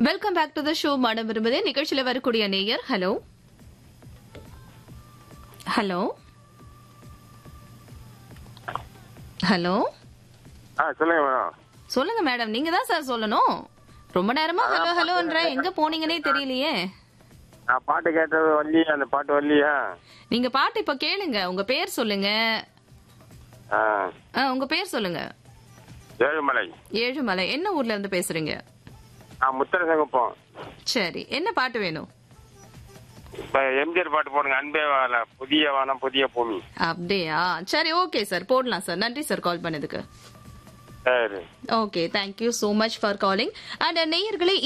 welcome back to the show madam விரும்புதே நிகழ்ச்சியில வரக்கூடிய நேயர் ஹலோ ஹலோ ஹலோ ஆ சொல்லுங்க மேடம் சொல்லுங்க மேடம் நீங்க தான் சார் சொல்லணும் ரொம்ப நேரமா ஹலோ ஹலோன்ற எங்க போனீங்கன்னே தெரியலையே நான் பாட்டு கேட்டது வரலையே அந்த பாட்டு வரலையா நீங்க பாட்டு இப்ப கேளுங்க உங்க பேர் சொல்லுங்க ஆ ஆ, உங்க பேர் சொல்லுங்க ஏழுமலை ஏழுமலை என்ன ஊர்ல இருந்து பேசுறீங்க ஆ முத்தரசங்குப்பம் சரி என்ன பாட்டு வேணும் இப்போ எம்ஜிஆர் பாட்டு போடுங்க அன்பே வாழ புதிய வானம் புதிய பூமி அப்படியா சரி ஓகே சார் போடலாம் சார் நன்றி சார் கால் பண்ணதுக்கு சரி okay thank you so much for calling and நேயர்களே